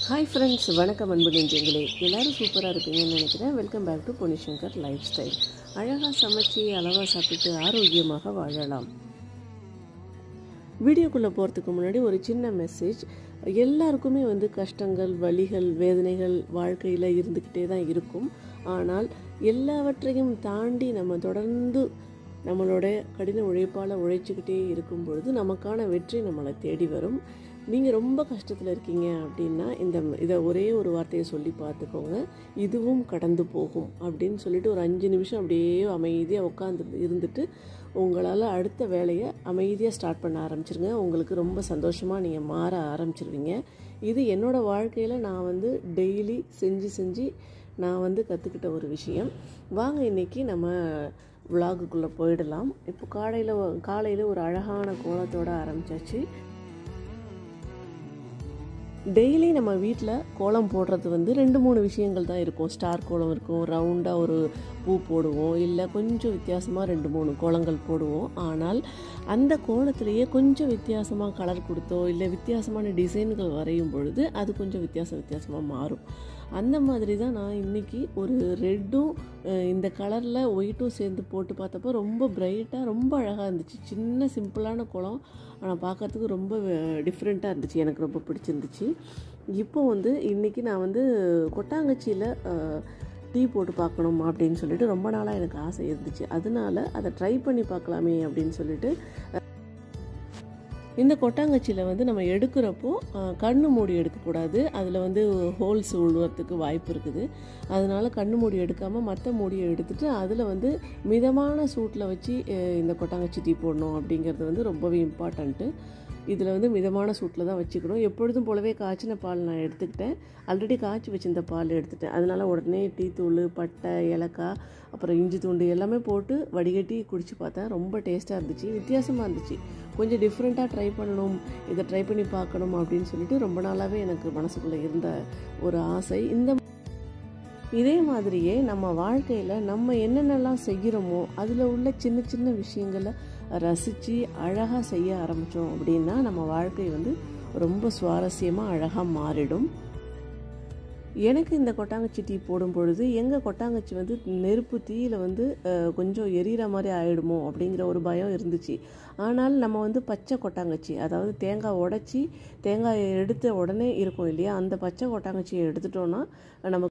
hi friends வணக்கம் அன்பு நெஞ்சங்களே எல்லாரும் சூப்பராக இருக்கீங்கன்னு நினைக்கிறேன் வெல்கம் பேக் டு பொனிஷங்கர் லைஃப் ஸ்டைல் அழகாக சமைச்சு அளவாக சாப்பிட்டு ஆரோக்கியமாக வாழலாம் வீடியோக்குள்ளே போகிறதுக்கு முன்னாடி ஒரு சின்ன மெசேஜ் எல்லாருக்குமே வந்து கஷ்டங்கள் வலிகள் வேதனைகள் வாழ்க்கையில் இருந்துக்கிட்டே தான் இருக்கும் ஆனால் எல்லாவற்றையும் தாண்டி நம்ம தொடர்ந்து நம்மளோட கடின உழைப்பால் உழைச்சிக்கிட்டே இருக்கும் பொழுது நமக்கான வெற்றி நம்மளை தேடி வரும் நீங்கள் ரொம்ப கஷ்டத்தில் இருக்கீங்க அப்படின்னா இந்த இதை ஒரே ஒரு வார்த்தையை சொல்லி பார்த்துக்கோங்க இதுவும் கடந்து போகும் அப்படின்னு சொல்லிட்டு ஒரு அஞ்சு நிமிஷம் அப்படியே அமைதியாக உட்காந்து இருந்துட்டு உங்களால் அடுத்த வேலையை அமைதியாக ஸ்டார்ட் பண்ண ஆரம்பிச்சிருங்க உங்களுக்கு ரொம்ப சந்தோஷமாக நீங்கள் மாற ஆரம்பிச்சிருவீங்க இது என்னோடய வாழ்க்கையில் நான் வந்து டெய்லி செஞ்சு செஞ்சு நான் வந்து கற்றுக்கிட்ட ஒரு விஷயம் வாங்க இன்றைக்கி நம்ம விலாகுக்குள்ளே போயிடலாம் இப்போ காலையில் காலையில் ஒரு அழகான கோலத்தோடு ஆரம்பித்தாச்சு டெய்லி நம்ம வீட்டில் கோலம் போடுறது வந்து ரெண்டு மூணு விஷயங்கள் தான் இருக்கும் ஸ்டார் கோலம் இருக்கும் ரவுண்டாக ஒரு பூ போடுவோம் இல்லை கொஞ்சம் வித்தியாசமாக ரெண்டு மூணு கோலங்கள் போடுவோம் ஆனால் அந்த கோலத்திலேயே கொஞ்சம் வித்தியாசமாக கலர் கொடுத்தோ இல்லை வித்தியாசமான டிசைன்கள் வரையும் பொழுது அது கொஞ்சம் வித்தியாசம் வித்தியாசமாக மாறும் அந்த மாதிரி தான் நான் இன்றைக்கி ஒரு ரெட்டும் இந்த கலரில் ஒயிட்டும் சேர்ந்து போட்டு பார்த்தப்போ ரொம்ப பிரைட்டாக ரொம்ப அழகாக இருந்துச்சு சின்ன சிம்பிளான குளம் ஆனால் பார்க்குறதுக்கு ரொம்ப டிஃப்ரெண்ட்டாக இருந்துச்சு எனக்கு ரொம்ப பிடிச்சிருந்துச்சு இப்போ வந்து இன்றைக்கி நான் வந்து கொட்டாங்கச்சியில் டீ போட்டு பார்க்கணும் அப்படின்னு சொல்லிட்டு ரொம்ப நாளாக எனக்கு ஆசை இருந்துச்சு அதனால அதை ட்ரை பண்ணி பார்க்கலாமே அப்படின்னு சொல்லிட்டு இந்த கொட்டாங்கச்சியில் வந்து நம்ம எடுக்கிறப்போ கண்ணு மூடி எடுக்கக்கூடாது அதில் வந்து ஹோல்ஸ் விழுவறதுக்கு வாய்ப்பு இருக்குது அதனால் கண்ணு மூடி எடுக்காமல் மற்ற மூடியை எடுத்துகிட்டு அதில் வந்து மிதமான சூட்டில் வச்சு இந்த கொட்டாங்கச்சி டீ போடணும் அப்படிங்கிறது வந்து ரொம்பவே இம்பார்ட்டண்ட்டு இதில் வந்து மிதமான சூட்டில் தான் வச்சுக்கணும் எப்பொழுதும் போலவே காய்ச்சின பால் நான் எடுத்துக்கிட்டேன் ஆல்ரெடி காய்ச்சி வச்சிருந்த பால் எடுத்துட்டேன் அதனால் உடனே டீ தூள் பட்டை ஏலக்காய் அப்புறம் இஞ்சி தூண்டு எல்லாமே போட்டு வடிகட்டி குடிச்சு பார்த்தேன் ரொம்ப டேஸ்ட்டாக இருந்துச்சு வித்தியாசமாக இருந்துச்சு கொஞ்சம் டிஃப்ரெண்ட்டாக ட்ரை பண்ணணும் இதை ட்ரை பண்ணி பார்க்கணும் அப்படின்னு சொல்லிட்டு ரொம்ப நாளாகவே எனக்கு மனசுக்குள்ளே இருந்த ஒரு ஆசை இந்த இதே மாதிரியே நம்ம வாழ்க்கையில் நம்ம என்னென்னலாம் செய்கிறோமோ அதில் உள்ள சின்ன சின்ன விஷயங்களை ரசித்து அழகாக செய்ய ஆரம்பித்தோம் அப்படின்னா நம்ம வாழ்க்கை வந்து ரொம்ப சுவாரஸ்யமாக அழகாக மாறிடும் எனக்கு இந்த கொட்டாங்கச்சி டீ போடும் பொழுது எங்கள் கொட்டாங்கச்சி வந்து நெருப்பு தீயில் வந்து கொஞ்சம் எரியிற மாதிரி ஆகிடுமோ அப்படிங்கிற ஒரு பயம் இருந்துச்சு ஆனால் நம்ம வந்து பச்சை கொட்டாங்கச்சி அதாவது தேங்காய் உடச்சி தேங்காயை எடுத்த உடனே இருக்கும் இல்லையா அந்த பச்சை கொட்டாங்கச்சியை எடுத்துட்டோன்னா நமக்கு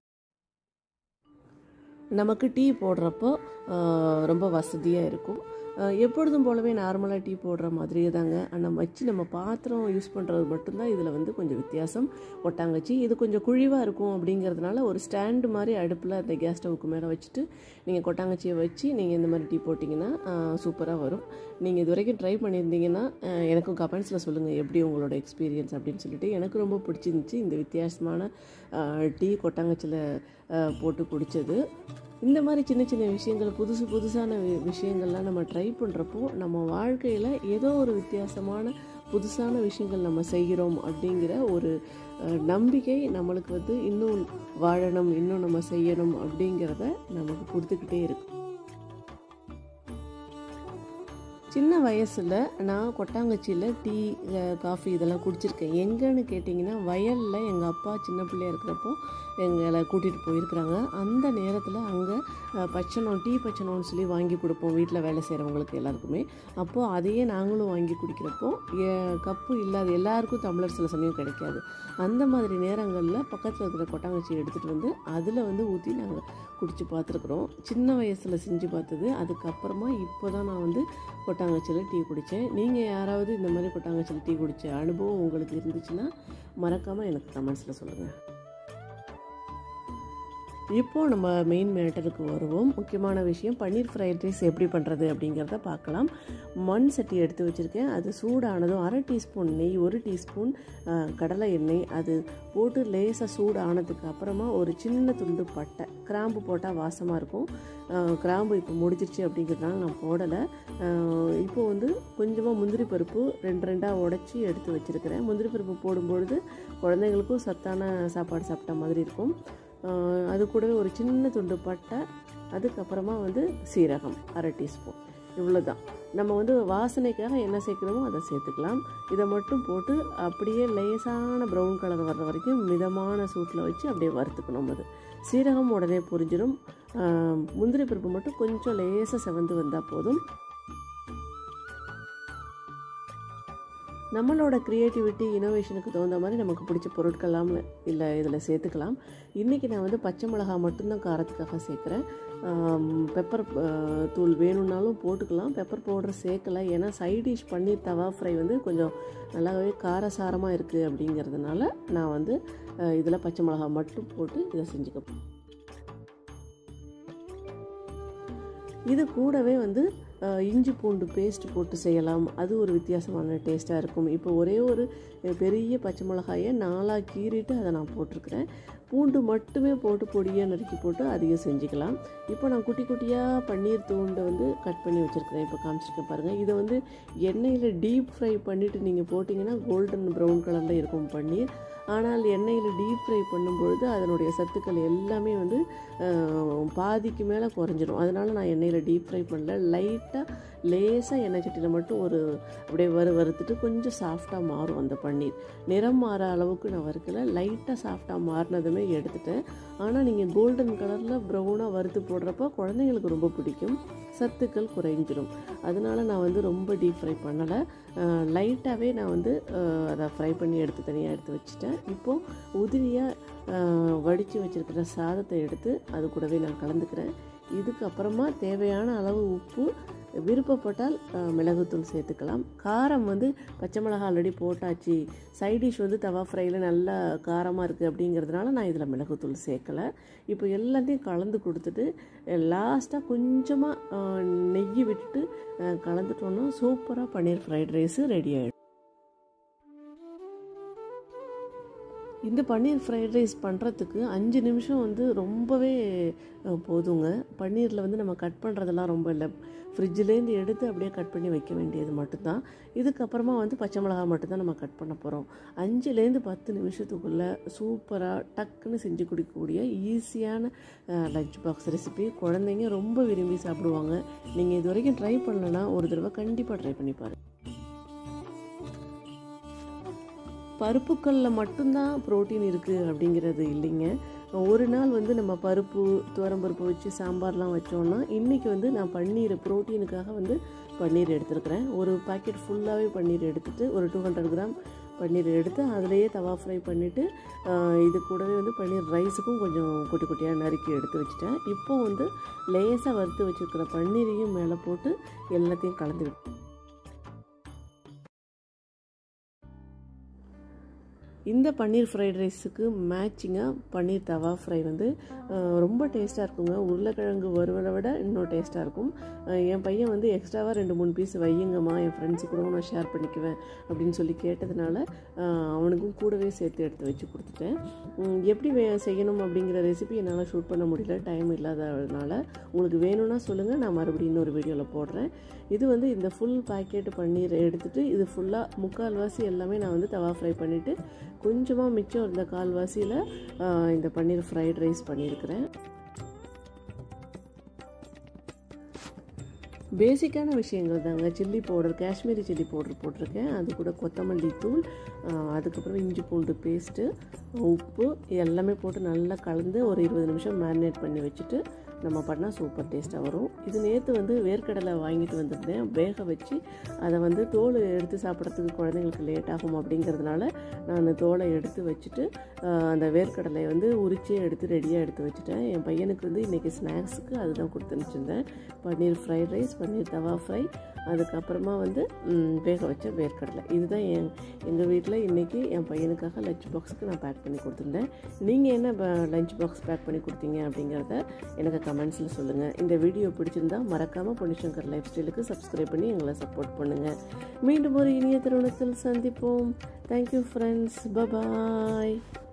நமக்கு டீ போடுறப்போ ரொம்ப வசதியாக இருக்கும் எப்பொழுதும் போலவே நார்மலாக டீ போடுற மாதிரியே தாங்க நம்ம வச்சு நம்ம பாத்திரம் யூஸ் பண்ணுறது மட்டும்தான் இதில் வந்து கொஞ்சம் வித்தியாசம் கொட்டாங்கச்சி இது கொஞ்சம் குழிவாக இருக்கும் அப்படிங்கிறதுனால ஒரு ஸ்டாண்டு மாதிரி அடுப்பில் அந்த கேஸ் ஸ்டவுக்கு மேலே வச்சுட்டு நீங்கள் கொட்டாங்கச்சியை வச்சு நீங்கள் இந்த மாதிரி டீ போட்டிங்கன்னா சூப்பராக வரும் நீங்கள் இது வரைக்கும் ட்ரை பண்ணியிருந்தீங்கன்னா எனக்கும் கமெண்ட்ஸில் சொல்லுங்கள் எப்படி உங்களோட எக்ஸ்பீரியன்ஸ் அப்படின்னு சொல்லிட்டு எனக்கு ரொம்ப பிடிச்சிருந்துச்சி இந்த வித்தியாசமான டீ கொட்டாங்கச்சியில் போட்டு குடித்தது இந்த மாதிரி சின்ன சின்ன விஷயங்கள் புதுசு புதுசான விஷயங்கள்லாம் நம்ம ட்ரை பண்ணுறப்போ நம்ம வாழ்க்கையில் ஏதோ ஒரு வித்தியாசமான புதுசான விஷயங்கள் நம்ம செய்கிறோம் அப்படிங்கிற ஒரு நம்பிக்கை நம்மளுக்கு வந்து இன்னும் வாழணும் இன்னும் நம்ம செய்யணும் அப்படிங்கிறத நமக்கு கொடுத்துக்கிட்டே இருக்கும் சின்ன வயசில் நான் கொட்டாங்கச்சியில் டீ காஃபி இதெல்லாம் குடிச்சிருக்கேன் எங்கன்னு கேட்டிங்கன்னா வயலில் எங்கள் அப்பா சின்ன பிள்ளையா இருக்கிறப்போ எங்களை கூட்டிகிட்டு போயிருக்கிறாங்க அந்த நேரத்தில் அங்கே பச்சனம் டீ பச்சனம்னு சொல்லி வாங்கி கொடுப்போம் வீட்டில் வேலை செய்கிறவங்களுக்கு எல்லாருக்குமே அப்போது அதையே நாங்களும் வாங்கி குடிக்கிறப்போ கப்பு இல்லாத எல்லாருக்கும் டம்ளர் சில சமயம் கிடைக்காது அந்த மாதிரி நேரங்களில் பக்கத்தில் இருக்கிற கொட்டாங்கச்சி எடுத்துகிட்டு வந்து அதில் வந்து ஊற்றி நாங்கள் குடிச்சு பார்த்துருக்குறோம் சின்ன வயசில் செஞ்சு பார்த்தது அதுக்கப்புறமா இப்போ தான் நான் வந்து கொட்டாங்கச்சியில் டீ குடித்தேன் நீங்கள் யாராவது இந்த மாதிரி கொட்டாங்கச்சியில் டீ குடித்த அனுபவம் உங்களுக்கு இருந்துச்சுன்னா மறக்காமல் எனக்கு கமெண்ட்ஸில் சொல்லுங்கள் இப்போது நம்ம மெயின் மேட்டருக்கு வருவோம் முக்கியமான விஷயம் பன்னீர் ஃப்ரைட் ரைஸ் எப்படி பண்ணுறது அப்படிங்கிறத பார்க்கலாம் மண் சட்டி எடுத்து வச்சுருக்கேன் அது சூடானதும் அரை டீஸ்பூன் நெய் ஒரு டீஸ்பூன் கடலை எண்ணெய் அது போட்டு லேசாக சூடு ஆனதுக்கு அப்புறமா ஒரு சின்ன துண்டு பட்டை கிராம்பு போட்டால் வாசமாக இருக்கும் கிராம்பு இப்போ முடிச்சிருச்சு அப்படிங்கிறதுனால நான் போடலை இப்போ வந்து கொஞ்சமாக முந்திரி பருப்பு ரெண்டு ரெண்டாக உடச்சி எடுத்து வச்சுருக்கிறேன் முந்திரி பருப்பு போடும்பொழுது குழந்தைங்களுக்கும் சத்தான சாப்பாடு சாப்பிட்ட மாதிரி இருக்கும் அது கூடவே ஒரு சின்ன துண்டு பட்டை அதுக்கப்புறமா வந்து சீரகம் அரை டீஸ்பூன் இவ்வளோ தான் நம்ம வந்து வாசனைக்காக என்ன சேர்க்கணுமோ அதை சேர்த்துக்கலாம் இதை மட்டும் போட்டு அப்படியே லேசான ப்ரௌன் கலர் வர்ற வரைக்கும் மிதமான சூட்டில் வச்சு அப்படியே வறுத்துக்கணும் அது சீரகம் உடனே பொரிஞ்சிடும் முந்திரி பருப்பு மட்டும் கொஞ்சம் லேசாக செவந்து வந்தால் போதும் நம்மளோட க்ரியேட்டிவிட்டி இனோவேஷனுக்கு தகுந்த மாதிரி நமக்கு பிடிச்ச பொருட்கள்லாம் இல்லை இதில் சேர்த்துக்கலாம் இன்றைக்கி நான் வந்து பச்சை மிளகா மட்டும்தான் காரத்துக்காக சேர்க்குறேன் பெப்பர் தூள் வேணும்னாலும் போட்டுக்கலாம் பெப்பர் பவுடர் சேர்க்கலை ஏன்னா சைட் டிஷ் பன்னீர் தவா ஃப்ரை வந்து கொஞ்சம் நல்லாவே காரசாரமாக இருக்குது அப்படிங்கிறதுனால நான் வந்து இதில் பச்சை மிளகா மட்டும் போட்டு இதை செஞ்சுக்க இது கூடவே வந்து இஞ்சி பூண்டு பேஸ்ட் போட்டு செய்யலாம் அது ஒரு வித்தியாசமான டேஸ்ட்டாக இருக்கும் இப்போ ஒரே ஒரு பெரிய பச்சை மிளகாயை நாலாக கீறிட்டு அதை நான் போட்டிருக்கிறேன் பூண்டு மட்டுமே போட்டு பொடியாக நறுக்கி போட்டு அதையும் செஞ்சுக்கலாம் இப்போ நான் குட்டி குட்டியாக பன்னீர் தூண்டை வந்து கட் பண்ணி வச்சுருக்கிறேன் இப்போ காமிச்சிருக்கேன் பாருங்கள் இதை வந்து எண்ணெயில் டீப் ஃப்ரை பண்ணிவிட்டு நீங்கள் போட்டிங்கன்னா கோல்டன் ப்ரௌன் கலரில் இருக்கும் பன்னீர் ஆனால் எண்ணெயில் டீப் ஃப்ரை பண்ணும்பொழுது அதனுடைய சத்துக்கள் எல்லாமே வந்து பாதிக்கு மேலே குறைஞ்சிரும் அதனால் நான் எண்ணெயில் டீப் ஃப்ரை பண்ணல லைட்டாக லேசாக எண்ணெய் சட்டியில் மட்டும் ஒரு அப்படியே வறு வறுத்துட்டு கொஞ்சம் சாஃப்டாக மாறும் அந்த பன்னீர் நிறம் மாற அளவுக்கு நான் வறுக்கல லைட்டாக சாஃப்டாக மாறினதுமே எடுத்துட்டேன் ஆனால் நீங்கள் கோல்டன் கலரில் ப்ரௌனாக வறுத்து போடுறப்ப குழந்தைங்களுக்கு ரொம்ப பிடிக்கும் சத்துக்கள் குறைஞ்சிரும் அதனால் நான் வந்து ரொம்ப டீப் ஃப்ரை பண்ணலை லைட்டாகவே நான் வந்து அதை ஃப்ரை பண்ணி எடுத்து தனியாக எடுத்து வச்சுட்டேன் இப்போது உதிரியாக வடித்து வச்சுருக்கிற சாதத்தை எடுத்து அது கூடவே நான் கலந்துக்கிறேன் இதுக்கப்புறமா தேவையான அளவு உப்பு விருப்பப்பட்டால் மிளகுத்தூள் சேர்த்துக்கலாம் காரம் வந்து பச்சை மிளகா ஆல்ரெடி போட்டாச்சு சைட் டிஷ் வந்து தவா ஃப்ரையில் நல்லா காரமாக இருக்குது அப்படிங்கிறதுனால நான் இதில் மிளகுத்தூள் சேர்க்கலை இப்போ எல்லாத்தையும் கலந்து கொடுத்துட்டு லாஸ்ட்டாக கொஞ்சமாக நெய் விட்டுட்டு கலந்துட்டோன்னா சூப்பராக பன்னீர் ஃப்ரைட் ரைஸு ரெடி ஆகிடும் இந்த பன்னீர் ஃப்ரைட் ரைஸ் பண்ணுறதுக்கு அஞ்சு நிமிஷம் வந்து ரொம்பவே போதுங்க பன்னீரில் வந்து நம்ம கட் பண்ணுறதெல்லாம் ரொம்ப இல்லை ஃப்ரிட்ஜிலேருந்து எடுத்து அப்படியே கட் பண்ணி வைக்க வேண்டியது மட்டும்தான் இதுக்கப்புறமா வந்து பச்சை மிளகா மட்டும்தான் நம்ம கட் பண்ண போகிறோம் அஞ்சுலேருந்து பத்து நிமிஷத்துக்குள்ளே சூப்பராக டக்குன்னு செஞ்சு கொடுக்கக்கூடிய ஈஸியான லஞ்ச் பாக்ஸ் ரெசிபி குழந்தைங்க ரொம்ப விரும்பி சாப்பிடுவாங்க நீங்கள் இது வரைக்கும் ட்ரை பண்ணலன்னா ஒரு தடவை கண்டிப்பாக ட்ரை பண்ணி பாருங்கள் பருப்புக்களில் மட்டும்தான் ப்ரோட்டீன் இருக்குது அப்படிங்கிறது இல்லைங்க ஒரு நாள் வந்து நம்ம பருப்பு துவரம்பருப்பு வச்சு சாம்பார்லாம் வச்சோன்னா இன்றைக்கி வந்து நான் பன்னீர் ப்ரோட்டீனுக்காக வந்து பன்னீர் எடுத்துருக்கிறேன் ஒரு பாக்கெட் ஃபுல்லாகவே பன்னீர் எடுத்துகிட்டு ஒரு டூ ஹண்ட்ரட் கிராம் பன்னீர் எடுத்து அதிலேயே தவா ஃப்ரை பண்ணிவிட்டு இது கூடவே வந்து பன்னீர் ரைஸுக்கும் கொஞ்சம் குட்டி குட்டியாக நறுக்கி எடுத்து வச்சுட்டேன் இப்போ வந்து லேசாக வறுத்து வச்சுருக்கிற பன்னீரையும் மேலே போட்டு எல்லாத்தையும் கலந்து இந்த பன்னீர் ஃப்ரைட் ரைஸுக்கு மேட்சிங்காக பன்னீர் தவா ஃப்ரை வந்து ரொம்ப டேஸ்ட்டாக இருக்குங்க உருளைக்கிழங்கு வறுவலை விட இன்னும் டேஸ்ட்டாக இருக்கும் என் பையன் வந்து எக்ஸ்ட்ராவாக ரெண்டு மூணு பீஸ் வையுங்கம்மா என் ஃப்ரெண்ட்ஸு கூட நான் ஷேர் பண்ணிக்குவேன் அப்படின்னு சொல்லி கேட்டதுனால அவனுக்கும் கூடவே சேர்த்து எடுத்து வச்சு கொடுத்துட்டேன் எப்படி வே செய்யணும் அப்படிங்கிற ரெசிபி என்னால் ஷூட் பண்ண முடியல டைம் இல்லாததுனால உங்களுக்கு வேணும்னா சொல்லுங்கள் நான் மறுபடியும் இன்னொரு வீடியோவில் போடுறேன் இது வந்து இந்த ஃபுல் பேக்கெட் பன்னீர் எடுத்துகிட்டு இது ஃபுல்லாக முக்கால்வாசி எல்லாமே நான் வந்து தவா ஃப்ரை பண்ணிவிட்டு கொஞ்சமாக மிச்சம் இருந்த கால்வாசியில் இந்த பன்னீர் ஃப்ரைட் ரைஸ் பண்ணியிருக்கிறேன் பேசிக்கான விஷயங்கள் தாங்க chilli powder Kashmiri chilli powder போட்டிருக்கேன் அது கூட கொத்தமல்லி தூள் அதுக்கப்புறம் இஞ்சி பூண்டு பேஸ்ட்டு உப்பு எல்லாமே போட்டு நல்லா கலந்து ஒரு இருபது நிமிஷம் மேரினேட் பண்ணி வச்சுட்டு நம்ம பண்ணால் சூப்பர் டேஸ்ட்டாக வரும் இது நேற்று வந்து வேர்க்கடலை வாங்கிட்டு வந்திருந்தேன் வேக வச்சு அதை வந்து தோல் எடுத்து சாப்பிட்றதுக்கு குழந்தைங்களுக்கு லேட் ஆகும் அப்படிங்கிறதுனால நான் தோலை எடுத்து வச்சுட்டு அந்த வேர்க்கடலை வந்து உரிச்சே எடுத்து ரெடியாக எடுத்து வச்சுட்டேன் என் பையனுக்கு வந்து இன்றைக்கி ஸ்நாக்ஸுக்கு அதுதான் கொடுத்து அனுப்பிச்சிருந்தேன் பன்னீர் ஃப்ரைட் ரைஸ் பன்னீர் தவா ஃப்ரை அதுக்கப்புறமா வந்து வேக வச்ச வேர்க்கடலை இதுதான் என் எங்கள் வீட்டில் இன்றைக்கி என் பையனுக்காக லஞ்ச் பாக்ஸுக்கு நான் பேக் பண்ணி கொடுத்துருந்தேன் நீங்கள் என்ன லஞ்ச் பாக்ஸ் பேக் பண்ணி கொடுத்தீங்க அப்படிங்கிறத எனக்கு கமெண்ட்ஸில் சொல்லுங்கள் இந்த வீடியோ பிடிச்சிருந்தா மறக்காமல் பொன்னிசங்கர் லைஃப் ஸ்டைலுக்கு சப்ஸ்கிரைப் பண்ணி எங்களை சப்போர்ட் பண்ணுங்கள் மீண்டும் ஒரு இனிய தருணத்தில் சந்திப்போம் தேங்க்யூ ஃப்ரெண்ட்ஸ் பபாய்